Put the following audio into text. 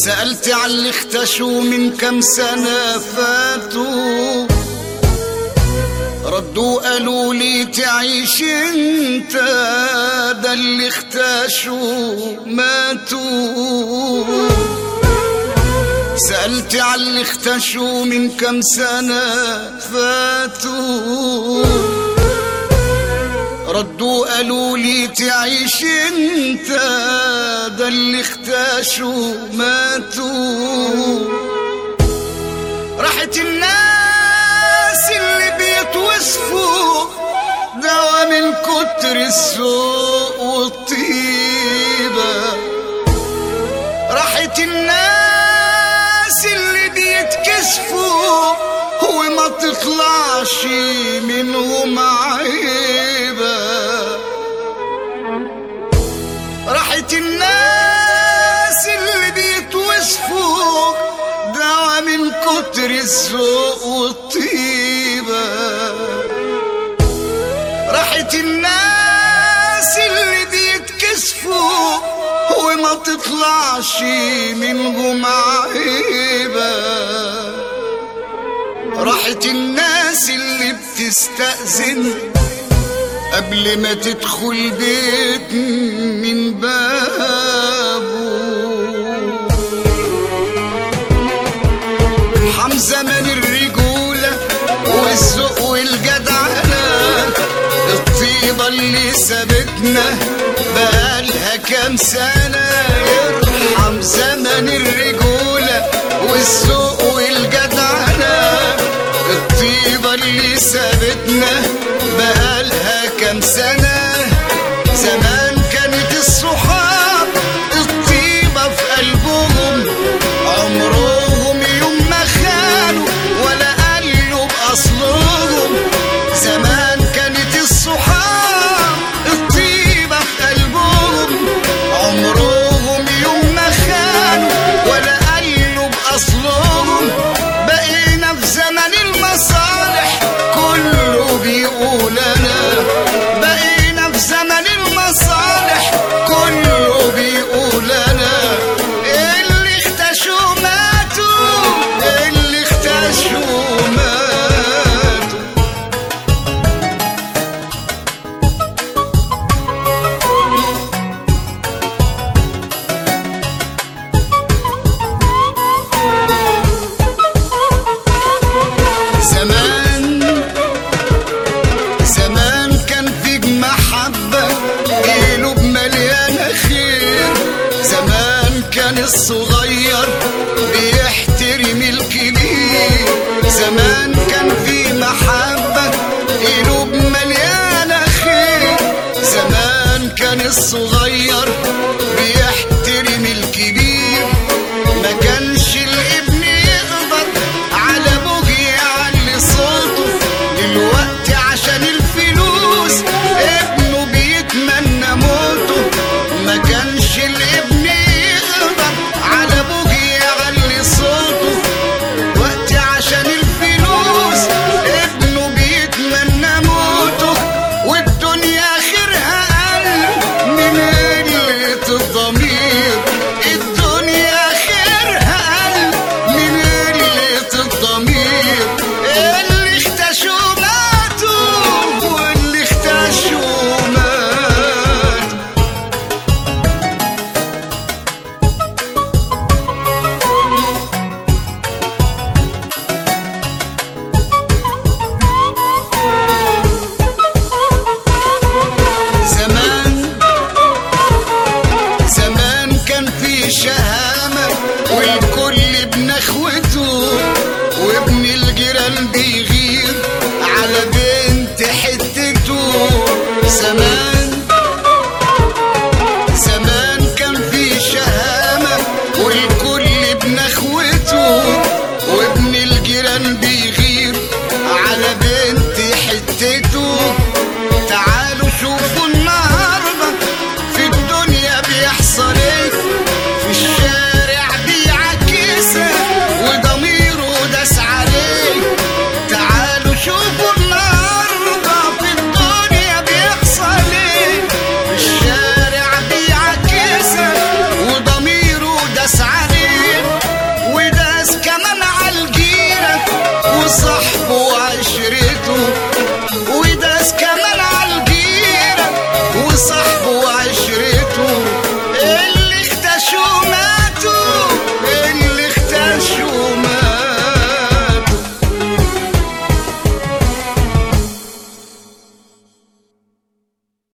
سألت عن اللي اختشوا من كم سنة فاتوا ردوا قالوا لي تعيش انت ده اللي اختشوا ماتوا سألت عن اللي اختشوا من كم سنة فاتوا ردوا قالوا لي تعيش انت ده اللي اختشوا ماتوا راحت الناس اللي بيتوصفوا دوا من كتر السوق والطيبة راحت الناس اللي بيتكسفوا وما تطلعش منهم عيبة راحت الناس اللي بيتوصفوا دوا من كتر الذوق والطيبة راحت الناس اللي بيتكسفوا وما تطلعش منهم عيبة راحت الناس اللي بتستأذن قبل ما تدخل بيت من بابه حمزة من الرجولة والذوق والجدعنة الطيبة اللي سابتنا بقالها كام سنة يرحم زمن الرجولة والذوق والجدعنة الطيبة اللي سابتنا بقالها كام سنة زمان كانت الصحاب الطيبة في قلبهم عمرهم يوم ما خانوا ولا قالوا بأصلهم زمان كانت الصحاب الطيبة في قلبهم عمرهم يوم ما خانوا ولا قالوا بأصلهم بقينا في زمن المصالح كله بيقول أنا بقينا في زمن المصالح كله بيقول أنا اللي اختشوا ماتوا اللي اختشوا ماتوا زمان زمان كان فيك محبة قلوب مليانة خير زمان كان الصغير بيحترم الكبير زمان كان في محبة قلوب مليانة خير زمان كان الصغير بيحترم الكبير ما كانش الابن يقدر على ابوه يعلي صوته دلوقتي عشان الفلوس ابنه بيتمنى موته ما كانش الابن يقدر على ابوه يعلي صوته وقت عشان الفلوس ابنه بيتمنى موته والدنيا خيرها قل من قلة الضمير الدنيا خيرها قل من قلة الضمير اللي اختشوا ماتوا واللي اختشوا ماتوا زمان زمان كان في شهامة والكل ابن اخوته وابن الجيران بيغير على بنت حتته زمان